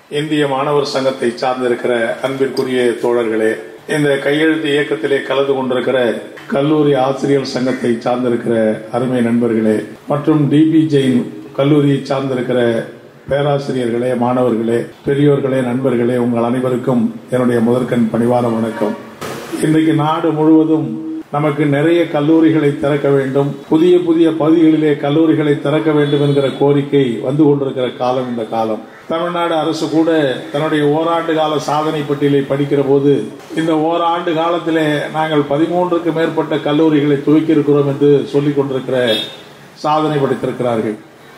இந்திய மாணவர் சங்கத்தை சார்ந்திருக்கிற அன்பிற்குரிய தோழர்களே இந்த கையெழுத்து இயக்கத்திலே கலந்து கொண்டிருக்கிற கல்லூரி ஆசிரியர் சங்கத்தை சார்ந்திருக்கிற அருமை நண்பர்களே மற்றும் டிபி ஜெயின் கல்லூரியை சார்ந்திருக்கிற பேராசிரியர்களே மாணவர்களே பெரியோர்களே நண்பர்களே உங்கள் அனைவருக்கும் என்னுடைய முதற்கண் பணிவான வணக்கம் இன்றைக்கு நாடு முழுவதும் நமக்கு நிறைய கல்லூரிகளை திறக்க வேண்டும் புதிய புதிய பகுதிகளிலே கல்லூரிகளை திறக்க வேண்டும் என்கிற கோரிக்கை வந்து கொண்டிருக்கிற காலம் இந்த காலம் தமிழ்நாடு அரசு கூட தன்னுடைய ஓராண்டு கால சாதனை பட்டியலை படிக்கிற போது இந்த ஓராண்டு காலத்திலே நாங்கள் பதிமூன்றுக்கு மேற்பட்ட கல்லூரிகளை துவக்கி இருக்கிறோம் என்று சொல்லிக் கொண்டிருக்கிற சாதனை படைத்திருக்கிறார்கள்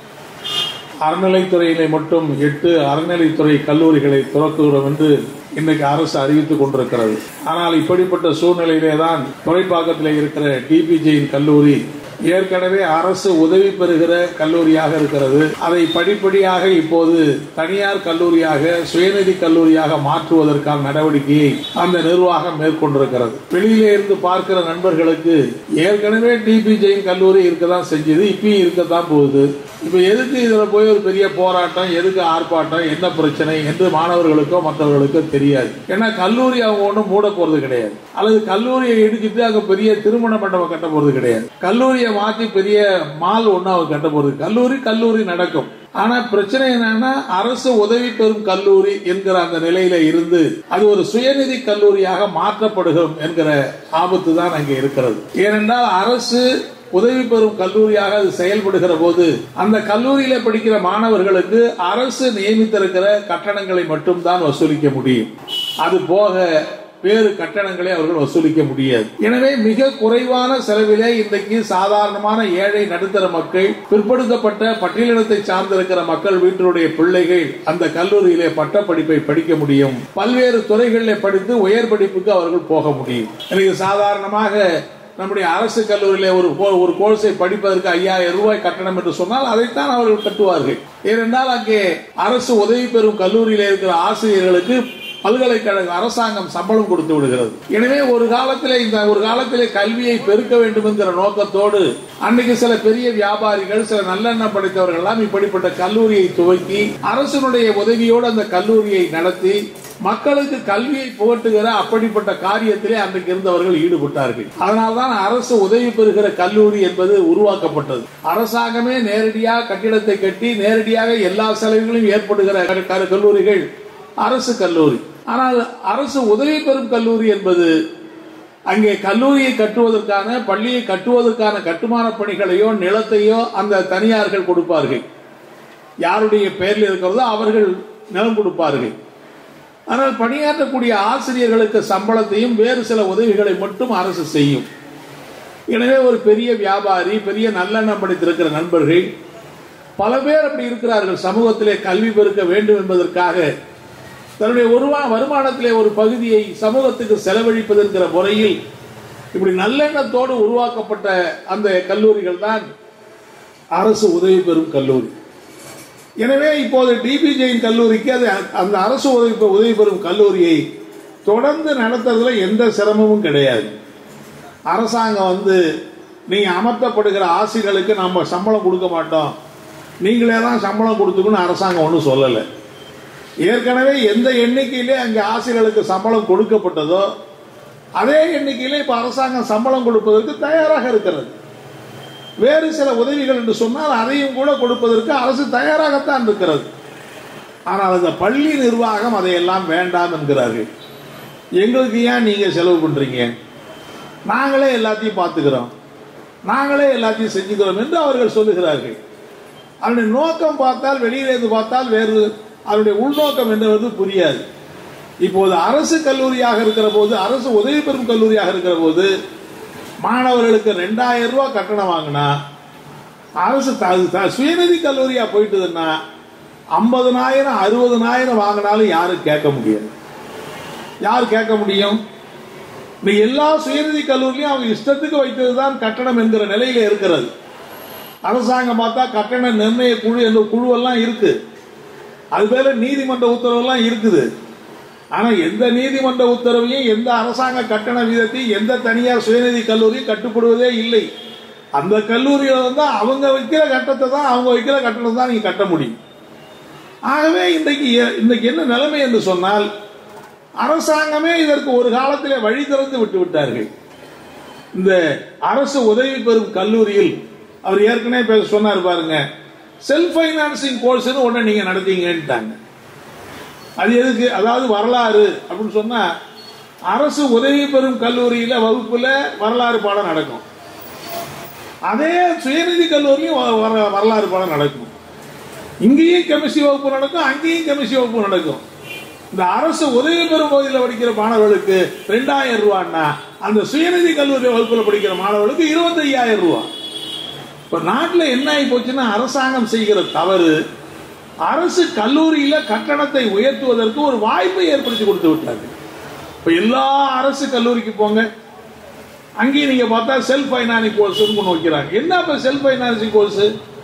அறநிலைத்துறையிலே மட்டும் எட்டு அறநிலைத்துறை கல்லூரிகளை துறக்குகிறோம் என்று இன்றைக்கு அரசு அறிவித்துக் கொண்டிருக்கிறது ஆனால் இப்படிப்பட்ட சூழ்நிலையிலே தான் துறைப்பாக்கத்தில் இருக்கிற டிபிஜியின் கல்லூரி ஏற்கனவே அரசு உதவி பெறுகிற கல்லூரியாக இருக்கிறது அதை படிப்படியாக இப்போது தனியார் கல்லூரியாக சுயநிதி கல்லூரியாக மாற்றுவதற்கான நடவடிக்கையை அந்த நிர்வாகம் மேற்கொண்டிருக்கிறது வெளியிலே இருந்து பார்க்கிற நண்பர்களுக்கு ஏற்கனவே டிபிஜியின் கல்லூரி இருக்கதான் செஞ்சது இப்பயும் இருக்கத்தான் போகுது இப்ப எதுக்கு இதுல போய் ஒரு பெரிய போராட்டம் எதுக்கு ஆர்ப்பாட்டம் என்ன பிரச்சனை என்று மாணவர்களுக்கோ மற்றவர்களுக்கோ தெரியாது ஏன்னா கல்லூரி அவங்க ஒன்றும் மூட போறது கிடையாது அல்லது கல்லூரியை இடிச்சிட்டு அங்க பெரிய திருமண மண்டபம் கட்ட போறது கிடையாது கல்லூரியை மாத்தி பெரிய மால் ஒண்ணு அவங்க கட்ட போறது கல்லூரி கல்லூரி நடக்கும் ஆனா பிரச்சனை என்னன்னா அரசு உதவி பெறும் கல்லூரி என்கிற அந்த நிலையில இருந்து அது ஒரு சுயநிதி கல்லூரியாக மாற்றப்படுகிறோம் என்கிற ஆபத்து தான் அங்கே இருக்கிறது ஏனென்றால் அரசு உதவி பெறும் கல்லூரியாக அது செயல்படுகிற போது அந்த கல்லூரியில படிக்கிற மாணவர்களுக்கு அரசு நியமித்திருக்கிற கட்டணங்களை மட்டும்தான் வசூலிக்க முடியும் அது போக வேறு கட்டணங்களை அவர்கள் வசூலிக்க முடியாது எனவே மிக குறைவான செலவிலே இன்றைக்கு சாதாரணமான ஏழை நடுத்தர மக்கள் பிற்படுத்தப்பட்ட பட்டியலினத்தை சார்ந்திருக்கிற மக்கள் வீட்டினுடைய பிள்ளைகள் அந்த கல்லூரியிலே பட்ட படிப்பை படிக்க முடியும் பல்வேறு துறைகளிலே படித்து உயர் படிப்புக்கு அவர்கள் போக முடியும் எனக்கு சாதாரணமாக நம்முடைய அரசு கல்லூரியில ஒரு ஒரு கோர்ஸை படிப்பதற்கு ஐயாயிரம் ரூபாய் கட்டணம் என்று சொன்னால் அதைத்தான் அவர்கள் கட்டுவார்கள் ஏனென்றால் அங்கே அரசு உதவி பெறும் கல்லூரியில இருக்கிற ஆசிரியர்களுக்கு பல்கலைக்கழக அரசாங்கம் சம்பளம் கொடுத்து விடுகிறது எனவே ஒரு காலத்திலே இந்த ஒரு காலத்திலே கல்வியை பெருக்க வேண்டும் என்கிற நோக்கத்தோடு அன்னைக்கு சில பெரிய வியாபாரிகள் சில நல்லெண்ணம் படைத்தவர்கள் எல்லாம் இப்படிப்பட்ட கல்லூரியை துவக்கி அரசனுடைய உதவியோடு அந்த கல்லூரியை நடத்தி மக்களுக்கு கல்வியை புகட்டுகிற அப்படிப்பட்ட காரியத்திலே அன்றைக்கு இருந்தவர்கள் ஈடுபட்டார்கள் அதனால்தான் அரசு உதவி பெறுகிற கல்லூரி என்பது உருவாக்கப்பட்டது அரசாங்கமே நேரடியாக கட்டிடத்தை கட்டி நேரடியாக எல்லா செலவுகளும் ஏற்படுகிற கல்லூரிகள் அரசு கல்லூரி ஆனால் அரசு உதவி பெறும் கல்லூரி என்பது அங்கே கல்லூரியை கட்டுவதற்கான பள்ளியை கட்டுவதற்கான கட்டுமான பணிகளையோ நிலத்தையோ அந்த தனியார்கள் கொடுப்பார்கள் யாருடைய பெயரில் இருக்கிறதோ அவர்கள் நிலம் கொடுப்பார்கள் ஆனால் பணியாற்றக்கூடிய ஆசிரியர்களுக்கு சம்பளத்தையும் வேறு சில உதவிகளை மட்டும் அரசு செய்யும் எனவே ஒரு பெரிய வியாபாரி பெரிய நல்லெண்ணம் படித்திருக்கிற நண்பர்கள் பல பேர் அப்படி இருக்கிறார்கள் சமூகத்திலே கல்வி பெருக்க வேண்டும் என்பதற்காக தன்னுடைய ஒருவா வருமானத்திலே ஒரு பகுதியை சமூகத்துக்கு செலவழிப்பது என்கிற முறையில் இப்படி நல்லெண்ணத்தோடு உருவாக்கப்பட்ட அந்த கல்லூரிகள் தான் அரசு உதவி பெறும் கல்லூரி எனவே இப்போது டிபிஜெயின் கல்லூரிக்கு அது அந்த அரசு உதவி உதவி பெறும் கல்லூரியை தொடர்ந்து நடத்துறதுல எந்த சிரமமும் கிடையாது அரசாங்கம் வந்து நீங்க அமர்த்தப்படுகிற ஆசிரியர்களுக்கு நம்ம சம்பளம் கொடுக்க மாட்டோம் நீங்களே தான் சம்பளம் கொடுத்துக்கணும் அரசாங்கம் ஒன்றும் சொல்லலை ஏற்கனவே எந்த எண்ணிக்கையிலே அங்கே ஆசிரியர்களுக்கு சம்பளம் கொடுக்கப்பட்டதோ அதே எண்ணிக்கையிலே இப்ப அரசாங்கம் சம்பளம் கொடுப்பதற்கு தயாராக இருக்கிறது வேறு சில உதவிகள் என்று சொன்னால் அதையும் கூட கொடுப்பதற்கு அரசு தயாராகத்தான் இருக்கிறது ஆனால் அந்த பள்ளி நிர்வாகம் அதையெல்லாம் வேண்டாம் என்கிறார்கள் எங்களுக்கு ஏன் நீங்க செலவு பண்றீங்க நாங்களே எல்லாத்தையும் பார்த்துக்கிறோம் நாங்களே எல்லாத்தையும் செஞ்சுக்கிறோம் என்று அவர்கள் சொல்லுகிறார்கள் அவருடைய நோக்கம் பார்த்தால் வெளியிலிருந்து பார்த்தால் வேறு அவருடைய உள்நோக்கம் என்னவது புரியாது இப்போது அரசு கல்லூரியாக இருக்கிற போது அரசு உதவி பெறும் கல்லூரியாக இருக்கிற போது மாணவர்களுக்கு ரெண்டாயிரம் ரூபாய் கட்டணம் வாங்கினா அரசு சுயநிதி கல்லூரியா போயிட்டுதுன்னா ஐம்பதனாயிரம் அறுபதனாயிரம் வாங்கினாலும் யாரும் கேட்க முடியாது யார் கேட்க முடியும் இந்த எல்லா சுயநிதி கல்லூரிலையும் அவங்க இஷ்டத்துக்கு வைத்ததுதான் கட்டணம் என்கிற நிலையில இருக்கிறது அரசாங்கம் பார்த்தா கட்டண நிர்ணய குழு என்ற குழுவெல்லாம் இருக்கு அது பேர நீதிமன்ற உத்தரவெல்லாம் இருக்குது ஆனா எந்த நீதிமன்ற உத்தரவையும் எந்த அரசாங்க கட்டண வீதத்தையும் எந்த தனியார் சுயநிதி கல்லூரியும் கட்டுப்படுவதே இல்லை அந்த கல்லூரியில வந்து அவங்க வைக்கிற கட்டத்தை தான் அவங்க வைக்கிற கட்டணத்தை தான் நீங்க கட்ட முடியும் ஆகவே இன்றைக்கு இன்றைக்கு என்ன நிலைமை என்று சொன்னால் அரசாங்கமே இதற்கு ஒரு காலத்திலே வழி திறந்து விட்டு விட்டார்கள் இந்த அரசு உதவி பெறும் கல்லூரியில் அவர் ஏற்கனவே பேச சொன்னார் பாருங்க செல்ஃப் ஃபைனான்சிங் கோர்ஸ் ஒண்ணு நீங்க நடத்தீங்கன்ட்டாங்க அது எதுக்கு அதாவது வரலாறு அப்படின்னு சொன்னா அரசு உதவி பெறும் கல்லூரியில வகுப்புல வரலாறு பாடம் நடக்கும் அதே சுயநிதி கல்லூரியும் வ- வர- வரலாறு பாடம் நடக்கும் இங்கேயும் கெமிஸ்ட்ரி வகுப்பு நடக்கும் அங்கேயும் கெமிஸ்ட்ரி வகுப்பு நடக்கும் இந்த அரசு உதவி பெறும் பகுதியில் படிக்கிற மாணவர்களுக்கு ரெண்டாயிரம் ரூபான்னா அந்த சுயநிதி கல்லூரி வகுப்புல படிக்கிற மாணவர்களுக்கு இருபத்தி ஐயாயிரம் ரூபாய் இப்ப நாட்டில் என்ன ஆகி போச்சுன்னா அரசாங்கம் செய்கிற தவறு அரசு கல்லூரியில கட்டணத்தை உயர்த்துவதற்கு ஒரு வாய்ப்பை ஏற்படுத்தி கொடுத்து விட்டாங்க இப்ப எல்லா அரசு கல்லூரிக்கு போங்க அங்கேயும் நீங்க பார்த்தா செல்ஃப் ஃபைனான்சிங் கோர்ஸ் கொண்டு வைக்கிறாங்க என்ன இப்ப செல்ஃப் ஃபைனான்சிங் கோர்ஸ்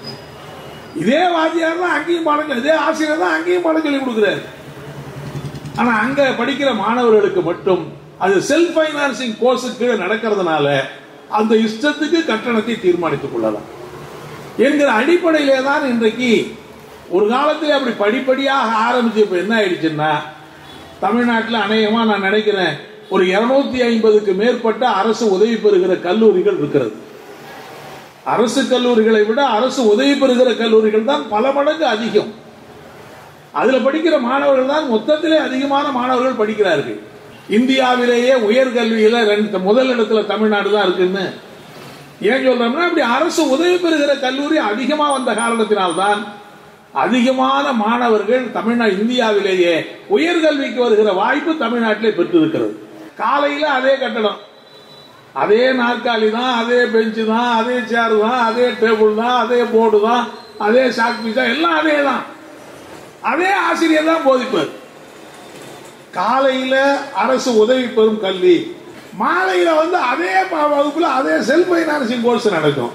இதே வாத்தியார் தான் அங்கேயும் பாடம் சொல்லி- இதே ஆசிரியர் தான் அங்கேயும் பாடம் சொல்லி கொடுக்குறாரு ஆனா அங்க படிக்கிற மாணவர்களுக்கு மட்டும் அது செல்ஃப் ஃபைனான்சிங் கோர்ஸ் கீழே நடக்கிறதுனால அந்த இஷ்டத்துக்கு கட்டணத்தை தீர்மானித்துக் கொள்ளலாம் என்கிற அடிப்படையிலே தான் இன்றைக்கு ஒரு காலத்தில் அப்படி படிப்படியாக ஆரம்பிச்சு இப்ப என்ன ஆயிடுச்சுன்னா தமிழ்நாட்டில் அநேகமா நான் நினைக்கிறேன் ஒரு இருநூத்தி ஐம்பதுக்கு மேற்பட்ட அரசு உதவி பெறுகிற கல்லூரிகள் இருக்கிறது அரசு கல்லூரிகளை விட அரசு உதவி பெறுகிற கல்லூரிகள் தான் பல மடங்கு அதிகம் அதுல படிக்கிற மாணவர்கள் தான் மொத்தத்திலே அதிகமான மாணவர்கள் படிக்கிறார்கள் இந்தியாவிலேயே உயர்கல்வியில ரெண்டு முதல் இடத்துல தமிழ்நாடு தான் இருக்குன்னு ஏன் சொல்றோம்னா இப்படி அரசு உதவி பெறுகிற கல்லூரி அதிகமா வந்த காரணத்தினால்தான் அதிகமான மாணவர்கள் தமிழ்நாடு இந்தியாவிலேயே உயர்கல்விக்கு வருகிற வாய்ப்பு தமிழ்நாட்டிலே பெற்றிருக்கிறது காலையில அதே கட்டடம் அதே நாற்காலி தான் அதே பெஞ்சு தான் அதே சேர் தான் அதே டேபிள் தான் அதே போர்டு தான் அதே சாக் பீஸ் தான் எல்லாம் அதே தான் அதே ஆசிரியர் தான் போதிப்பார் காலையில அரசு உதவி பெறும் கல்வி மாலையில வந்து அதே ப- வகுப்புல அதே செல்ஃப் ஃபைனான்சிங் கோர்ஸ் நடக்கும்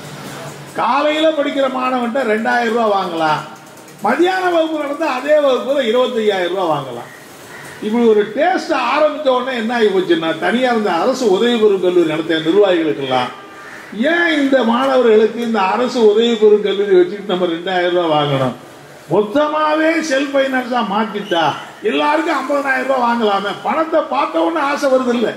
காலையில படிக்கிற மாணவன்ட்ட ரெண்டாயிரம் ரூபாய் வாங்கலாம் மதியான வகுப்பு நடந்தா அதே வகுப்புல இருபத்தி ஐயாயிரம் ரூபாய் வாங்கலாம் இப்படி ஒரு டேஸ்ட் ஆரம்பித்த உடனே என்ன ஆகி போச்சுன்னா தனியார் இந்த அரசு உதவி பெறும் கல்லூரி நடத்திய நிர்வாகிகளுக்கெல்லாம் ஏன் இந்த மாணவர்களுக்கு இந்த அரசு உதவி பெறும் கல்லூரி வச்சுட்டு நம்ம ரெண்டாயிரம் ரூபாய் வாங்கணும் மொத்தமாவே செல்ஃப் ஃபைனான்ஸா மாத்திட்டா எல்லாருக்கும் ஐம்பதனாயிரம் ரூபாய் வாங்கலாமே பணத்தை பார்த்த உடனே ஆசை வருது இல்லை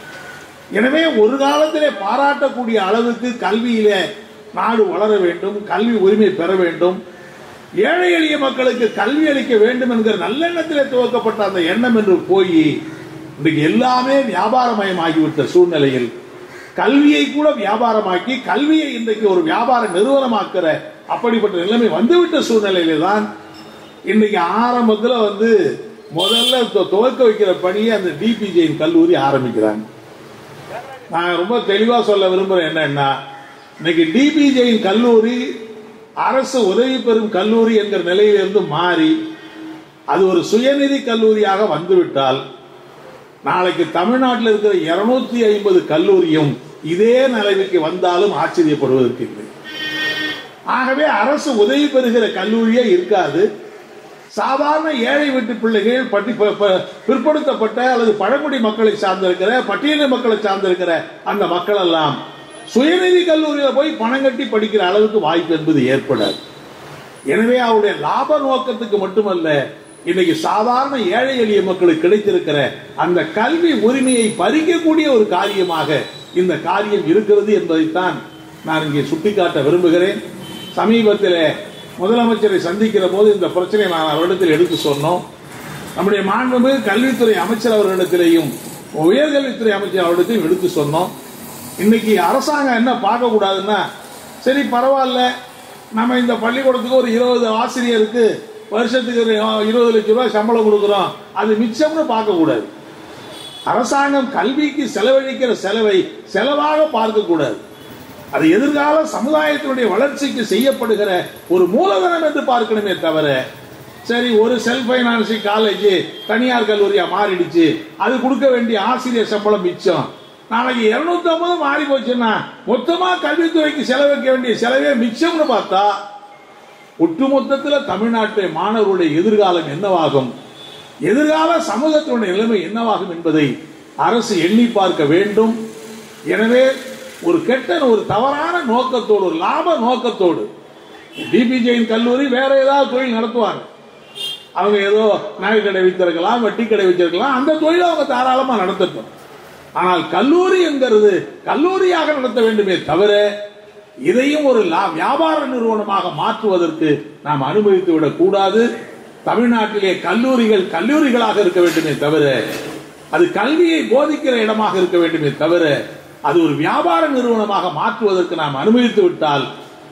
எனவே ஒரு காலத்திலே பாராட்டக்கூடிய அளவுக்கு கல்வியிலே நாடு வளர வேண்டும் கல்வி உரிமை பெற வேண்டும் ஏழை எளிய மக்களுக்கு கல்வி அளிக்க வேண்டும் என்கிற நல்லெண்ணத்திலே துவக்கப்பட்ட அந்த எண்ணம் என்று போய் இன்றைக்கு எல்லாமே வியாபாரமயமாகிவிட்ட சூழ்நிலையில் கல்வியை கூட வியாபாரமாக்கி கல்வியை இன்றைக்கு ஒரு வியாபார நிறுவனமாக்குற அப்படிப்பட்ட நிலைமை வந்துவிட்ட சூழ்நிலையில தான் இன்னைக்கு ஆரம்பத்துல வந்து முதல்ல துவ- துவக்க வைக்கிற பணியை அந்த டிபிஜேயின் கல்லூரி ஆரம்பிக்கிறாங்க நான் ரொம்ப தெளிவா சொல்ல விரும்புறேன் என்னன்னா இன்னைக்கு டிபிஜேயின் கல்லூரி அரசு உதவி பெறும் கல்லூரி என்கிற நிலையிலிருந்து மாறி அது ஒரு சுயநிதி கல்லூரியாக வந்துவிட்டால் நாளைக்கு தமிழ்நாட்டில் இருக்கிற இருநூத்தி ஐம்பது கல்லூரியும் இதே நிலைமைக்கு வந்தாலும் ஆச்சரியப்படுவதற்கு இல்லை ஆகவே அரசு உதவி பெறுகிற கல்லூரியே இருக்காது சாதாரண ஏழை வீட்டு பிள்ளைகள் பட்டி ப- ப- பிற்படுத்தப்பட்ட அல்லது பழங்குடி மக்களை சார்ந்திருக்கிற பட்டியலின மக்களை சார்ந்திருக்கிற அந்த மக்கள் எல்லாம் சுயநிதி கல்லூரியில போய் பணம் கட்டி படிக்கிற அளவுக்கு வாய்ப்பு என்பது ஏற்படாது எனவே அவருடைய லாப நோக்கத்துக்கு மட்டுமல்ல இன்னைக்கு சாதாரண ஏழை எளிய மக்களுக்கு கிடைத்திருக்கிற அந்த கல்வி உரிமையை பறிக்கக்கூடிய ஒரு காரியமாக இந்த காரியம் இருக்கிறது என்பதைத்தான் நான் இங்கே சுட்டிக்காட்ட விரும்புகிறேன் சமீபத்தில் முதலமைச்சரை சந்திக்கிற போது இந்த பிரச்சனையை நான் அவரிடத்தில் எடுத்து சொன்னோம் நம்முடைய மாண்புமிகு கல்வித்துறை அமைச்சர் அவர்களிடத்திலேயும் உயர்கல்வித்துறை அமைச்சர் அவரிடத்தையும் எடுத்து சொன்னோம் இன்னைக்கு அரசாங்கம் என்ன பார்க்க கூடாதுன்னா சரி பரவாயில்ல நம்ம இந்த பள்ளிக்கூடத்துக்கு ஒரு இருபது ஆசிரியருக்கு வருஷத்துக்கு ஒரு இருபது லட்சம் ரூபாய் சம்பளம் கொடுக்குறோம் அது மிச்சம்னு பார்க்க கூடாது அரசாங்கம் கல்விக்கு செலவழிக்கிற செலவை செலவாக பார்க்க கூடாது அது எதிர்கால சமுதாயத்தினுடைய வளர்ச்சிக்கு செய்யப்படுகிற ஒரு மூலதனம் என்று பார்க்கணுமே தவிர சரி ஒரு செல்ஃப் ஃபைனான்சிங் காலேஜ் தனியார் கல்லூரியா மாறிடுச்சு அது கொடுக்க வேண்டிய ஆசிரியர் சம்பளம் மிச்சம் நாளைக்கு இருநூத்தி ஐம்பது மாறி போச்சுன்னா மொத்தமா கல்வித்துறைக்கு செலவழிக்க வேண்டிய செலவே மிச்சம்னு பார்த்தா ஒட்டுமொத்தத்தில் தமிழ்நாட்டு மாணவர்களுடைய எதிர்காலம் என்னவாகும் எதிர்கால சமூகத்தினுடைய நிலைமை என்னவாகும் என்பதை அரசு எண்ணி பார்க்க வேண்டும் எனவே ஒரு கெட்ட ஒரு தவறான நோக்கத்தோடு ஒரு லாப நோக்கத்தோடு டிபிஜேயின் கல்லூரி வேற ஏதாவது தொழில் நடத்துவாங்க அவங்க ஏதோ நகை கடை வைத்திருக்கலாம் வட்டி கடை வச்சிருக்கலாம் அந்த தொழிலை அவங்க தாராளமா நடத்தட்டும் ஆனால் கல்லூரி என்கிறது கல்லூரியாக நடத்த வேண்டுமே தவிர இதையும் ஒரு லா- வியாபார நிறுவனமாக மாற்றுவதற்கு நாம் அனுமதித்து விடக் கூடாது தமிழ்நாட்டிலே கல்லூரிகள் கல்லூரிகளாக இருக்க வேண்டுமே தவிர அது கல்வியை போதிக்கிற இடமாக இருக்க வேண்டுமே தவிர அது ஒரு வியாபார நிறுவனமாக மாற்றுவதற்கு நாம் அனுமதித்து விட்டால்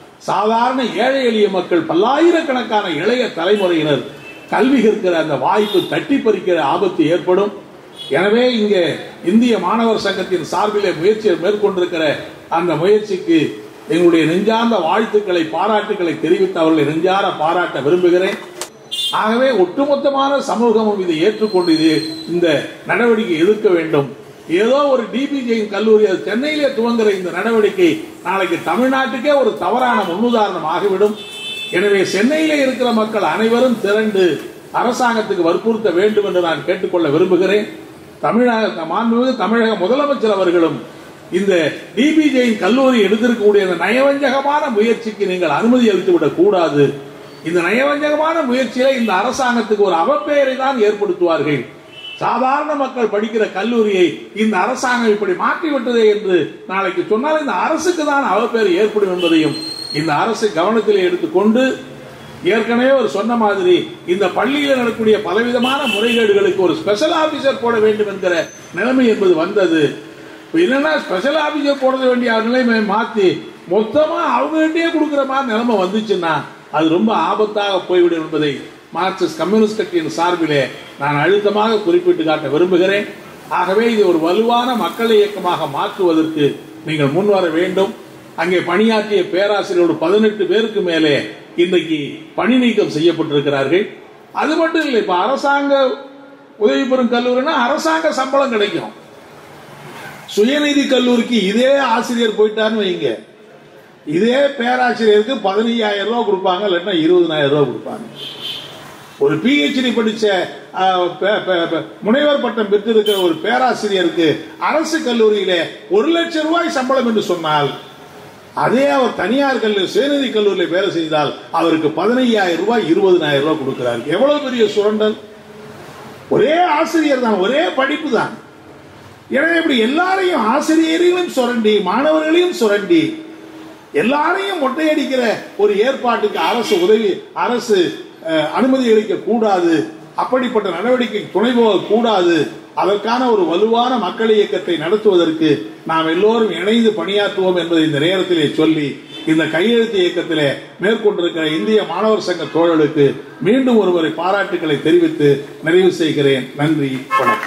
சாதாரண ஏழை எளிய மக்கள் பல்லாயிரக்கணக்கான இளைய தலைமுறையினர் கல்வி கற்கிற அந்த வாய்ப்பு தட்டி பறிக்கிற ஆபத்து ஏற்படும் எனவே இங்கே இந்திய மாணவர் சங்கத்தின் சார்பிலே முயற்சியை மேற்கொண்டிருக்கிற அந்த முயற்சிக்கு எங்களுடைய நெஞ்சார்ந்த வாழ்த்துக்களை பாராட்டுக்களை தெரிவித்து அவர்களை நெஞ்சார பாராட்ட விரும்புகிறேன் ஆகவே ஒட்டுமொத்தமான சமூகமும் இதை ஏற்றுக்கொண்டு இது இந்த நடவடிக்கை எதிர்க்க வேண்டும் ஏதோ ஒரு டிபிஜியின் கல்லூரி அது சென்னையிலே துவங்குற இந்த நடவடிக்கை நாளைக்கு தமிழ்நாட்டுக்கே ஒரு தவறான முன்னுதாரணம் ஆகிவிடும் எனவே சென்னையிலே இருக்கிற மக்கள் அனைவரும் திரண்டு அரசாங்கத்துக்கு வற்புறுத்த வேண்டும் என்று நான் கேட்டுக்கொள்ள விரும்புகிறேன் தமிழக மாண்புமிகு தமிழக முதலமைச்சர் அவர்களும் இந்த டிபிஜியின் கல்லூரி எடுத்திருக்கக்கூடிய இந்த நயவஞ்சகமான முயற்சிக்கு நீங்கள் அனுமதி அளித்து விடக் கூடாது இந்த நயவஞ்சகமான முயற்சியில இந்த அரசாங்கத்துக்கு ஒரு அவப்பெயரை தான் ஏற்படுத்துவார்கள் சாதாரண மக்கள் படிக்கிற கல்லூரியை இந்த அரசாங்கம் இப்படி மாற்றிவிட்டதே என்று நாளைக்கு சொன்னால் இந்த அரசுக்கு தான் அவப்பெயர் ஏற்படும் என்பதையும் இந்த அரசு கவனத்தில் எடுத்துக்கொண்டு ஏற்கனவே ஒரு சொன்ன மாதிரி இந்த பள்ளியில் நடக்கக்கூடிய பலவிதமான முறைகேடுகளுக்கு ஒரு ஸ்பெஷல் ஆபீசர் போட வேண்டும் என்கிற நிலைமை என்பது வந்தது இப்ப என்னன்னா ஸ்பெஷல் ஆபீசர் போட வேண்டிய நிலைமை மாத்தி மொத்தமா அவங்ககிட்டயே கொடுக்கிற மாதிரி நிலைமை வந்துச்சுன்னா அது ரொம்ப ஆபத்தாக போய்விடும் என்பதை மார்க்சிஸ்ட் கம்யூனிஸ்ட் கட்சியின் சார்பிலே நான் அழுத்தமாக குறிப்பிட்டு காட்ட விரும்புகிறேன் ஆகவே இது ஒரு வலுவான மக்கள் இயக்கமாக மாற்றுவதற்கு நீங்கள் முன்வர வேண்டும் அங்கே பணியாற்றிய பேராசிரியர்கள் பதினெட்டு பேருக்கு மேலே இன்றைக்கு பணி நீக்கம் செய்யப்பட்டிருக்கிறார்கள் அது மட்டும் இல்லை இப்ப அரசாங்க உதவி பெறும் கல்லூரினா அரசாங்க சம்பளம் கிடைக்கும் சுயநிதி கல்லூரிக்கு இதே ஆசிரியர் போயிட்டான்னு வைங்க இதே பேராசிரியருக்கு பதினையாயிரம் ரூபாய் கொடுப்பாங்க இல்லைன்னா இருபதனாயிரம் ரூபாய் கொடுப்பாங்க ஒரு பிஹெச்டி படிச்ச அஹ், பே- பே- பே- முனைவர் பட்டம் பெற்றிருக்கிற ஒரு பேராசிரியருக்கு அரசு கல்லூரியில ஒரு லட்சம் ரூபாய் சம்பளம் என்று சொன்னால் அதே அவர் தனியார் கல்லூரி சுயநிதி கல்லூரியில் வேலை செய்தால் அவருக்கு பதினையாயிரம் ரூபாய் இருபதனாயிரம் ரூபாய் கொடுக்கிறார் எவ்வளவு பெரிய சுரண்டல் ஒரே ஆசிரியர் தான் ஒரே படிப்பு தான் எனவே இப்படி எல்லாரையும் ஆசிரியரையும் சுரண்டி மாணவர்களையும் சுரண்டி எல்லாரையும் மொட்டையடிக்கிற ஒரு ஏற்பாட்டுக்கு அரசு உதவி அரசு அஹ், அனுமதி அளிக்க கூடாது அப்படிப்பட்ட நடவடிக்கை துணை போக கூடாது அதற்கான ஒரு வலுவான மக்கள் இயக்கத்தை நடத்துவதற்கு நாம் எல்லோரும் இணைந்து பணியாற்றுவோம் என்பதை இந்த நேரத்திலே சொல்லி இந்த கையெழுத்து இயக்கத்திலே மேற்கொண்டிருக்கிற இந்திய மாணவர் சங்க தோழர்களுக்கு மீண்டும் ஒருவரை பாராட்டுக்களை தெரிவித்து நிறைவு செய்கிறேன் நன்றி வணக்கம்